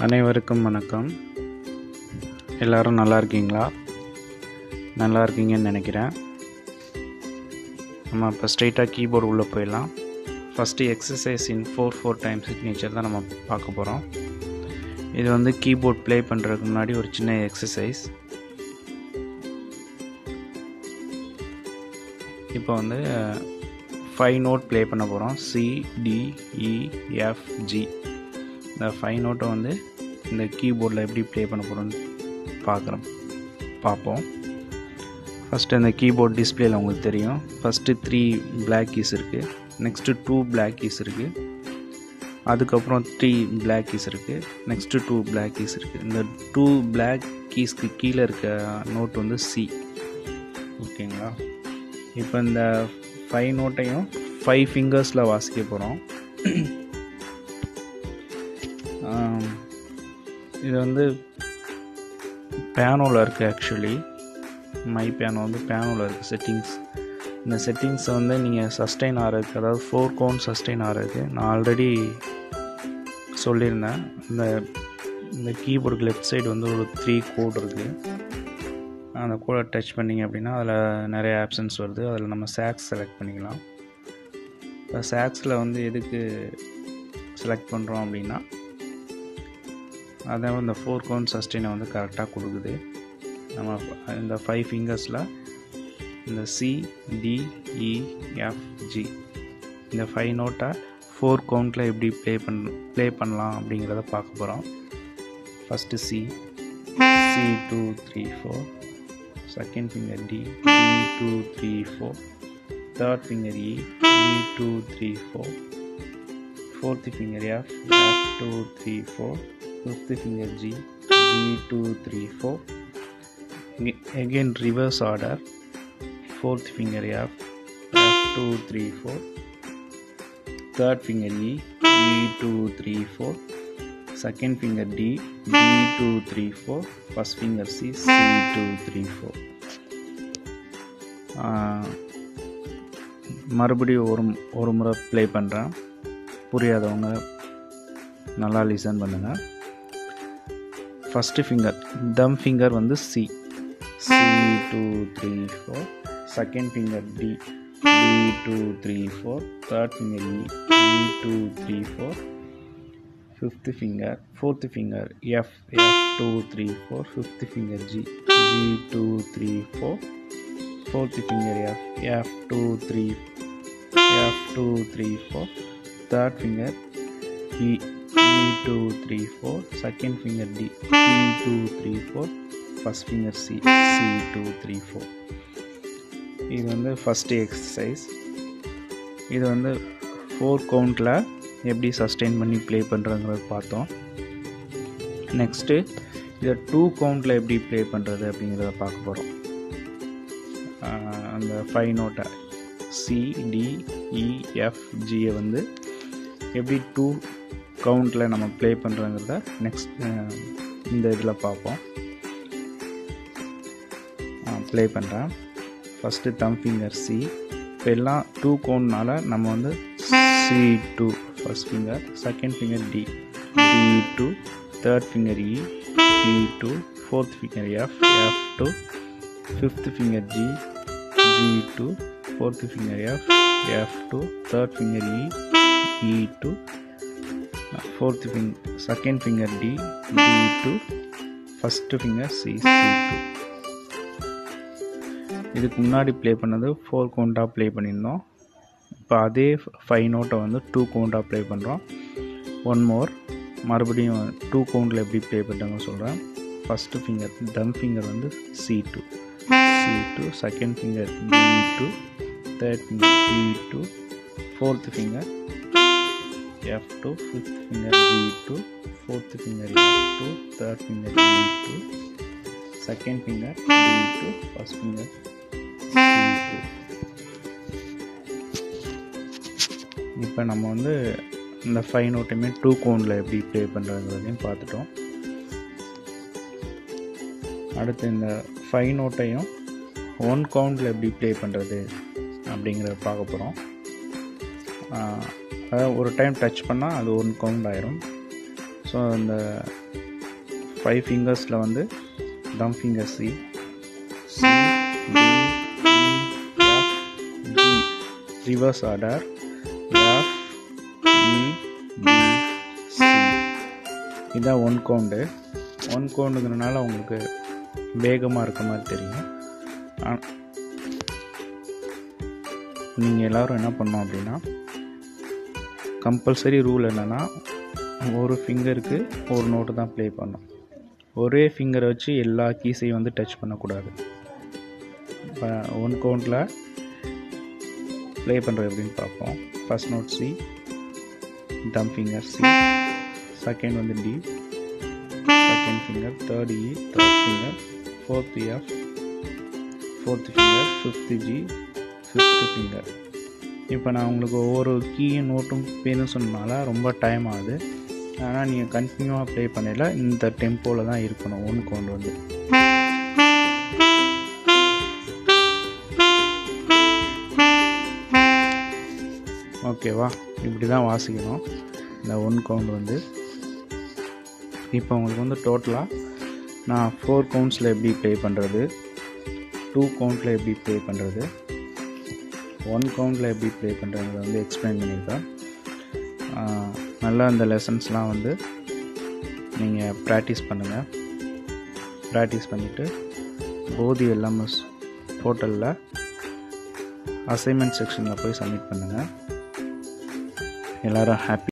அனைவருக்கும் வணக்கம் எல்லாரும் நல்லா இருக்கீங்களா நல்லா இருக்கீங்கன்னு நினைக்கிறேன் நம்ம இப்போ ஸ்ட்ரெயிட்டாக கீபோர்டு உள்ளே போயிடலாம் first exercise in four four time signature தான் நம்ம பார்க்க போகிறோம் இது வந்து கீபோர்ட் ப்ளே பண்ணுறதுக்கு முன்னாடி ஒரு சின்ன எக்ஸசைஸ் இப்போ வந்து ஃபைவ் நோட் ப்ளே பண்ண போகிறோம் C D E F G இந்த ஃபைவ் நோட்டை வந்து இந்த கீபோர்டில் எப்படி ப்ளே பண்ண போகிறோம்னு பார்க்குறோம் பார்ப்போம் ஃபஸ்ட்டு இந்த கீபோர்ட் டிஸ்பிளேல உங்களுக்கு தெரியும் ஃபஸ்ட்டு த்ரீ பிளாக் கீஸ் இருக்குது நெக்ஸ்ட்டு டூ பிளாக் கீஸ் இருக்குது அதுக்கப்புறம் த்ரீ பிளாக் கீஸ் இருக்குது நெக்ஸ்ட்டு டூ பிளாக் கீஸ் இருக்குது இந்த டூ பிளாக் கீஸ்க்கு கீழே இருக்க நோட் வந்து சி ஓகேங்களா இப்போ இந்த ஃபைவ் நோட்டையும் ஃபைவ் ஃபிங்கர்ஸில் வாசிக்க போகிறோம் இது வந்து பேனோவில் இருக்குது ஆக்சுவலி மை பேனோ வந்து பேனோவில் இருக்குது செட்டிங்ஸ் இந்த செட்டிங்ஸை வந்து நீங்கள் சஸ்டெயின் ஆகிறதுக்கு அதாவது ஃபோர் கவுண்ட் சஸ்டெயின் ஆகிறதுக்கு நான் ஆல்ரெடி சொல்லியிருந்தேன் இந்த இந்த கீபோர்டுக்கு லெஃப்ட் சைடு வந்து ஒரு த்ரீ கோட் இருக்குது அந்த கோடை டச் பண்ணிங்க அப்படின்னா அதில் நிறைய ஆப்ஷன்ஸ் வருது அதில் நம்ம சாக்ஸ் செலக்ட் பண்ணிக்கலாம் இப்போ சாக்ஸில் வந்து எதுக்கு செலக்ட் பண்ணுறோம் அப்படின்னா அதான் இந்த ஃபோர் கவுண்ட் சஸ்டெயினை வந்து கரெக்டாக கொடுக்குது நம்ம இந்த ஃபைவ் ஃபிங்கர்ஸில் இந்த C D E F G இந்த ஃபைவ் நோட்டை ஃபோர் கவுண்டில் எப்படி ப்ளே பண் ப்ளே பண்ணலாம் அப்படிங்கிறத பார்க்க போகிறோம் first C C two three four second finger D D two three four third finger E E two three four fourth finger F F two three four fifth finger G, G2, 3, 4. Again reverse order. Fourth finger F, F2, 3, 4. Third finger E, E2, 3, 4. Second finger D, D2, 3, 4. First finger C, C2, 3, 4. மறுபடியும் ஒரு ஒரு முறை play பண்ணுறேன் புரியாதவங்க நல்லா listen பண்ணுங்கள் first finger thumb finger வந்து C C two three four second finger D D two three four third finger E E two three four fifth finger fourth finger F F two three four fifth finger G G two three four fourth finger F F two three F two three four third finger E E2, 3, 4, second finger D, E2, 3, 4, first finger C, C2, 3, 4. இது வந்து first exercise இது வந்து four கவுண்டில் எப்படி sustain பண்ணி play பண்ணுறங்கிறத பார்த்தோம் next இதை two கவுண்டில் எப்படி ப்ளே பண்ணுறது அப்படிங்கிறத பார்க்க போகிறோம் அந்த ஃபைவ் நோட்டை சி டி இஎஃப் ஜியை வந்து எப்படி டூ கவுண்டில் நம்ம ப்ளே பண்ணுறோங்கிறத நெக்ஸ்ட் இந்த இதில் பார்ப்போம் ப்ளே பண்ணுறேன் ஃபஸ்ட்டு தம் ஃபிங்கர் சி இப்போ எல்லாம் டூ கவுண்ட்னால நம்ம வந்து C two first finger second finger D D two third finger E E two fourth finger F F two fifth finger G G two fourth finger F F two third finger E E two fourth finger second finger D D two first finger C C two இதுக்கு முன்னாடி play பண்ணது four கவுண்டாக play பண்ணியிருந்தோம் இப்போ அதே five நோட்டை வந்து two கவுண்டாக play பண்ணுறோம் ஒன் மோர் மறுபடியும் டூ கவுண்டில் எப்படி ப்ளே பண்ணுறாங்க சொல்கிறேன் ஃபஸ்ட்டு ஃபிங்கர் டம் ஃபிங்கர் வந்து C two C two second finger D two third finger D two fourth finger F2, fifth finger G2, fourth finger F2, third finger E2, second finger D2, first finger C2. இப்போ நம்ம வந்து இந்த five நோட்டையுமே two கவுண்டில் எப்படி play பண்ணுறதுங்கிறதையும் பார்த்துட்டோம் அடுத்து இந்த five நோட்டையும் one கவுண்டில் எப்படி ப்ளே பண்ணுறது அப்படிங்கிறத பார்க்க போகிறோம் அதாவது ஒரு டைம் டச் பண்ணால் அது ஒன் கவுண்ட் ஆயிரும் ஸோ அந்த ஃபைவ் ஃபிங்கர்ஸில் வந்து thumb finger C C D E F G reverse order F E B C இதான் ஒன் கவுண்டு ஒன் கவுண்டுங்கிறனால உங்களுக்கு வேகமாக இருக்க மாதிரி தெரியும் நீங்கள் எல்லோரும் என்ன பண்ணோம் அப்படின்னா கம்பல்சரி ரூல் என்னென்னா ஒரு ஃபிங்கருக்கு ஒரு நோட்டு தான் ப்ளே பண்ணணும் ஒரே ஃபிங்கரை வச்சு எல்லா கீஸையும் வந்து டச் பண்ணக்கூடாது இப்போ ஒன் கவுண்டில் ப்ளே பண்ணுறது எப்படின்னு பார்ப்போம் first note C thumb finger C second வந்து D second finger third E third finger fourth F fourth finger fifth G fifth finger இப்போ நான் உங்களுக்கு ஒவ்வொரு கீயும் நோட்டும் பேரும் சொன்னனால ரொம்ப டைம் ஆகுது ஆனால் நீங்கள் கண்டினியூவாக ப்ளே பண்ணல இந்த டெம்போவில் தான் இருக்கணும் ஒன் கவுண்ட் வந்து ஓகேவா இப்படி தான் வாசிக்கணும் இந்த ஒன் கவுண்ட் வந்து இப்போ உங்களுக்கு வந்து டோட்டலாக நான் ஃபோர் கவுண்ட்ஸில் எப்படி ப்ளே பண்ணுறது டூ கவுண்டில் எப்படி ப்ளே பண்ணுறது ஒன் கவுண்டில் எப்படி ப்ளே பண்ணுறது வந்து எக்ஸ்பிளைன் பண்ணியிருக்கேன் நல்லா அந்த லெசன்ஸ்லாம் வந்து நீங்கள் ப்ராக்டிஸ் பண்ணுங்கள் ப்ராக்டிஸ் பண்ணிவிட்டு போதி எல்எம்எஸ் போர்ட்டலில் அசைன்மெண்ட் செக்ஷனில் போய் சப்மிட் பண்ணுங்கள் எல்லோரும் ஹாப்பி